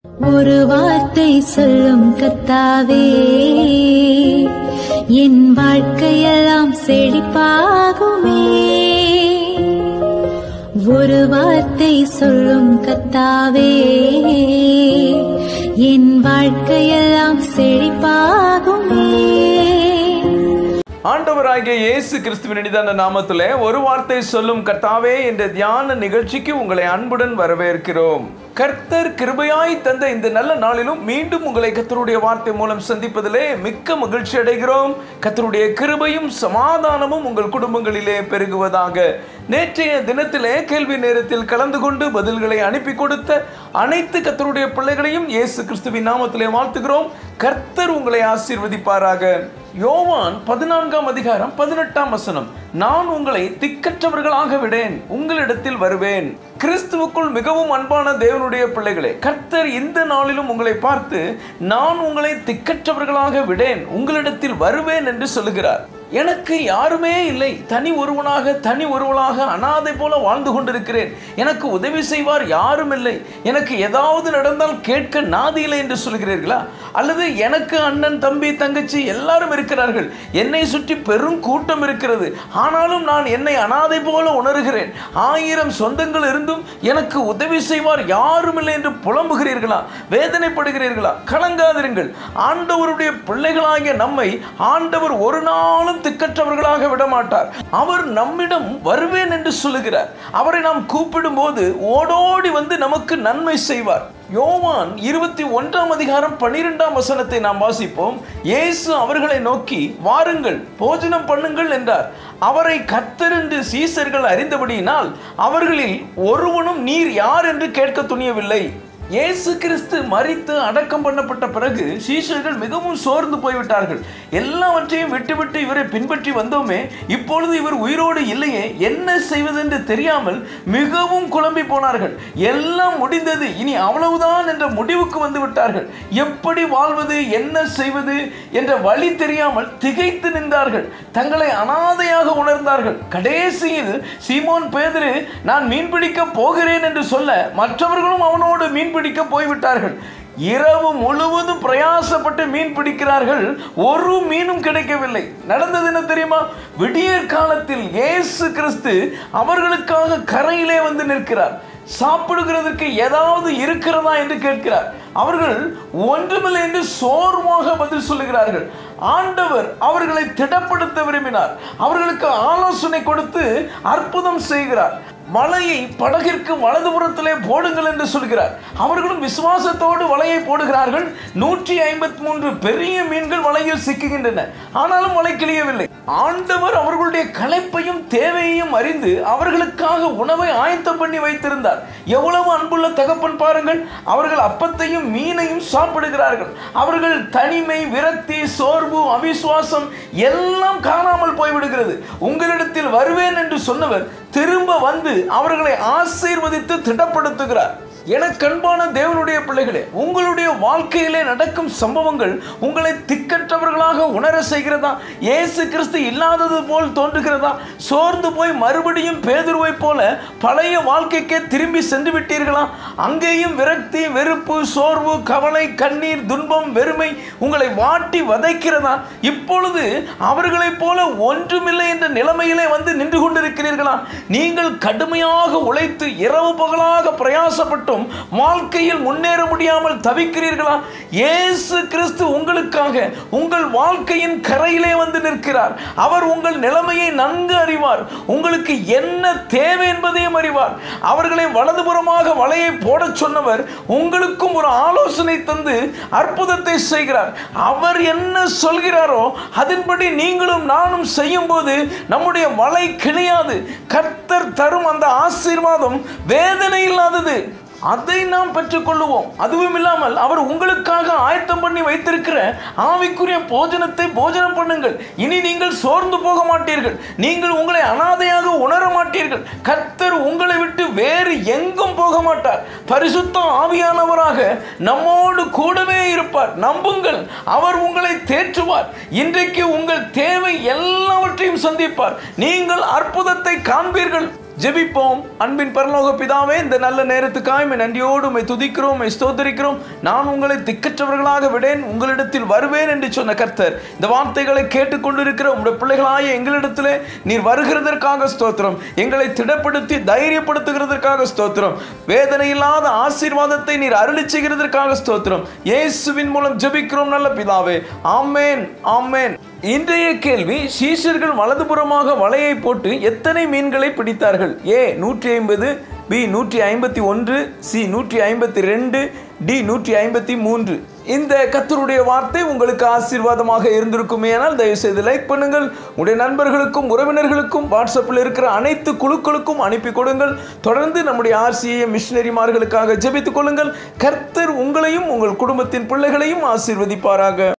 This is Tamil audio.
ஒரு வார்த்தை சொல்லும் கத்தாவே என் வாழ்க்கையெல்லாம் செழிப்பாகுமே ஒரு வார்த்தை சொல்லும் கத்தாவே என் வாழ்க்கையெல்லாம் செழிப்பாகுமே ஆண்டவராகிய இயேசு கிறிஸ்துவின் இனிதான நாமத்திலே ஒரு வார்த்தை சொல்லும் கர்த்தாவே என்ற தியான நிகழ்ச்சிக்கு உங்களை அன்புடன் வரவேற்கிறோம் கர்த்தர் கிருபையாய் தந்த இந்த நல்ல நாளிலும் மீண்டும் உங்களை கர்த்தருடைய வார்த்தை மூலம் சந்திப்பதிலே மிக்க மகிழ்ச்சி அடைகிறோம் கர்த்தருடைய கிருபையும் சமாதானமும் உங்கள் குடும்பங்களிலே பெருகுவதாக நேற்றைய தினத்திலே கேள்வி நேரத்தில் கலந்து கொண்டு பதில்களை அனுப்பி கொடுத்த அனைத்து கர்த்தருடைய பிள்ளைகளையும் இயேசு கிறிஸ்துவின் நாமத்திலே வாழ்த்துகிறோம் கர்த்தர் உங்களை ஆசீர்வதிப்பாராக யோவான் பதினான்காம் அதிகாரம் பதினெட்டாம் வசனம் நான் உங்களை திக்கற்றவர்களாக விடேன் உங்களிடத்தில் வருவேன் கிறிஸ்துவுக்குள் மிகவும் அன்பான தேவனுடைய பிள்ளைகளே கர்த்தர் இந்த நாளிலும் உங்களை பார்த்து நான் உங்களை திக்கற்றவர்களாக விடேன் உங்களிடத்தில் வருவேன் என்று சொல்லுகிறார் எனக்கு யாருமே இல்லை தனி ஒருவனாக தனி ஒருவனாக அனாதை போல வாழ்ந்து கொண்டிருக்கிறேன் எனக்கு உதவி செய்வார் யாரும் இல்லை எனக்கு ஏதாவது நடந்தால் கேட்க நாதி இல்லை என்று சொல்கிறீர்களா அல்லது எனக்கு அண்ணன் தம்பி தங்கச்சி எல்லாரும் இருக்கிறார்கள் என்னை சுற்றி பெரும் கூட்டம் இருக்கிறது ஆனாலும் நான் என்னை அனாதை போல உணர்கிறேன் ஆயிரம் சொந்தங்கள் இருந்தும் எனக்கு உதவி செய்வார் யாரும் இல்லை என்று புலம்புகிறீர்களா வேதனைப்படுகிறீர்களா கலங்காதிருங்கள் ஆண்டவருடைய பிள்ளைகளாகிய நம்மை ஆண்டவர் ஒரு நாளும் திக்கற்றவர்களாக விடமாட்டார் அவர் நம்மிடம் வருவேன் என்று சொல்லுகிறார் அவரை நாம் கூப்பிடும் போது ஓடோடி வந்து நமக்கு நன்மை செய்வார் யோவான் இருபத்தி ஒன்றாம் அதிகாரம் பன்னிரெண்டாம் வசனத்தை நாம் வாசிப்போம் இயேசு அவர்களை நோக்கி வாருங்கள் போஜனம் பண்ணுங்கள் என்றார் அவரை கத்தரென்று சீசர்கள் அறிந்தபடியினால் அவர்களில் ஒருவனும் நீர் யார் என்று கேட்க துணியவில்லை இயேசு கிறிஸ்து மறித்து அடக்கம் பண்ணப்பட்ட பிறகு சீஷர்கள் மிகவும் சோர்ந்து போய்விட்டார்கள் எல்லாவற்றையும் விட்டுவிட்டு இவரை பின்பற்றி வந்தோமே இப்பொழுது இவர் உயிரோடு இல்லையே என்ன செய்வதென்று தெரியாமல் மிகவும் குழம்பி போனார்கள் எல்லாம் முடிந்தது இனி அவ்வளவுதான் என்ற முடிவுக்கு வந்து விட்டார்கள் எப்படி வாழ்வது என்ன செய்வது என்ற வழி தெரியாமல் திகைத்து நின்றார்கள் தங்களை அனாதையாக உணர்ந்தார்கள் கடைசியில் சீமோன் பேதுரு நான் மீன்பிடிக்க போகிறேன் என்று சொல்ல மற்றவர்களும் அவனோடு மீன் பிடிக்க போய்விட்டார்கள் இரவு முழுவதும் பிரயாசப்பட்டு மீன் பிடிக்கிறார்கள் ஒரு மீனும் கிடைக்கவில்லை நடந்தது என்ன தெரியுமா விடியற் காலத்தில் இயேசு கிறிஸ்து அவர்களுக்காக கரையிலே வந்து நிற்கிறார் சாப்பிடுகிறதற்கு ஏதாவது இருக்கிறதா என்று கேட்கிறார் அவர்கள் ஒன்றுமில்லை என்று சோர்வாக பதில் சொல்லுகிறார்கள் ஆண்டவர் அவர்களை திடப்படுத்த விரும்பினார் அவர்களுக்கு ஆலோசனை கொடுத்து அற்புதம் செய்கிறார் வலையை படகிற்கு வலதுபுறத்திலே போடுங்கள் என்று சொல்கிறார் அவர்களும் விசுவாசத்தோடு வலையை போடுகிறார்கள் நூற்றி ஐம்பத்தி மூன்று பெரிய மீன்கள் வலையில் சிக்குகின்றன ஆனாலும் வலை கிளியவில்லை ஆண்டவர் அவர்களுடைய களைப்பையும் தேவையையும் அறிந்து அவர்களுக்காக உணவை ஆயத்தம் பண்ணி வைத்திருந்தார் எவ்வளவு அன்புள்ள தகப்பன் பாருங்கள் அவர்கள் அப்பத்தையும் மீனையும் சாப்பிடுகிறார்கள் அவர்கள் தனிமை விரக்தி சோர்வு அவிசுவாசம் எல்லாம் காணாமல் போய்விடுகிறது உங்களிடத்தில் வருவேன் என்று சொன்னவர் திரும்ப வந்து அவர்களை ஆசீர்வதித்து திடப்படுத்துகிறார் எனக்கு அன்பான தேவனுடைய பிள்ளைகளே உங்களுடைய வாழ்க்கையிலே நடக்கும் சம்பவங்கள் உங்களை திக்கற்றவர்களாக உணர செய்கிறதா இயேசு கிறிஸ்து இல்லாதது போல் தோன்றுகிறதா சோர்ந்து போய் மறுபடியும் பேதுருவை போல பழைய வாழ்க்கைக்கே திரும்பி சென்று விட்டீர்களா அங்கேயும் விரக்தி வெறுப்பு சோர்வு கவலை கண்ணீர் துன்பம் வெறுமை உங்களை வாட்டி வதைக்கிறதா இப்பொழுது அவர்களைப் போல ஒன்றுமில்லை என்ற நிலைமையிலே வந்து நின்று கொண்டிருக்கிறீர்களா நீங்கள் கடுமையாக உழைத்து இரவு பகலாக பிரயாசப்பட்டும் வாழ்க்கையில் முன்னேற முடியாமல் தவிக்கிறீர்களா இயேசு கிறிஸ்து உங்களுக்காக உங்கள் வாழ்க்கையின் கரையிலே வந்து நிற்கிறார் அவர் உங்கள் நிலைமையை நன்கு அறிவார் உங்களுக்கு என்ன தேவை என்பதையும் அறிவார் அவர்களை வலதுபுறமாக வலையை போடச் சொன்னவர் உங்களுக்கும் ஒரு ஆலோசனை தந்து அற்புதத்தை செய்கிறார் அவர் என்ன சொல்கிறாரோ அதன்படி நீங்களும் நானும் செய்யும் போது நம்முடைய வலை கிழியாது கர்த்தர் தரும் அந்த ஆசீர்வாதம் வேதனை இல்லாதது அதை நாம் பெற்றுக்கொள்ளுவோம் அதுவும் இல்லாமல் அவர் உங்களுக்காக ஆயத்தம் பண்ணி வைத்திருக்கிற ஆவிக்குரிய போஜனத்தை போஜனம் பண்ணுங்கள் இனி நீங்கள் சோர்ந்து போக மாட்டீர்கள் நீங்கள் உங்களை அனாதையாக உணர மாட்டீர்கள் கர்த்தர் உங்களை விட்டு வேறு எங்கும் போக மாட்டார் பரிசுத்த ஆவியானவராக நம்மோடு கூடவே இருப்பார் நம்புங்கள் அவர் உங்களை தேற்றுவார் இன்றைக்கு உங்கள் தேவை எல்லாவற்றையும் சந்திப்பார் நீங்கள் அற்புதத்தை காண்பீர்கள் ஜெபிப்போம் அன்பின் பரலோக பிதாவே இந்த நல்ல நேரத்துக்காய் உம்மை நன்றியோடு உம்மை துதிக்கிறோம் உம்மை ஸ்தோத்தரிக்கிறோம் நான் உங்களை திக்கற்றவர்களாக விடேன் உங்களிடத்தில் வருவேன் என்று சொன்ன கர்த்தர் இந்த வார்த்தைகளை கேட்டுக்கொண்டிருக்கிற உங்களுடைய பிள்ளைகளாய எங்களிடத்திலே நீர் வருகிறதற்காக ஸ்தோத்திரம் எங்களை திடப்படுத்தி தைரியப்படுத்துகிறதற்காக ஸ்தோத்திரம் வேதனை இல்லாத ஆசீர்வாதத்தை நீர் அருளி செய்கிறதற்காக ஸ்தோத்திரம் இயேசுவின் மூலம் ஜெபிக்கிறோம் நல்ல பிதாவே ஆமேன் ஆமேன் இன்றைய கேள்வி சீஷர்கள் வலதுபுறமாக வலையை போட்டு எத்தனை மீன்களை பிடித்தார்கள் ஏ நூற்றி ஐம்பது பி நூற்றி ஐம்பத்தி ஒன்று சி நூற்றி ஐம்பத்தி ரெண்டு டி நூற்றி ஐம்பத்தி மூன்று இந்த கத்தருடைய வார்த்தை உங்களுக்கு ஆசீர்வாதமாக இருந்திருக்குமே ஆனால் தயவு செய்து லைக் பண்ணுங்கள் உடைய நண்பர்களுக்கும் உறவினர்களுக்கும் வாட்ஸ்அப்பில் இருக்கிற அனைத்து குழுக்களுக்கும் அனுப்பி கொடுங்கள் தொடர்ந்து நம்முடைய ஆர்சிஏ மிஷினரிமார்களுக்காக ஜெபித்துக் கொள்ளுங்கள் கர்த்தர் உங்களையும் உங்கள் குடும்பத்தின் பிள்ளைகளையும் ஆசீர்வதிப்பாராக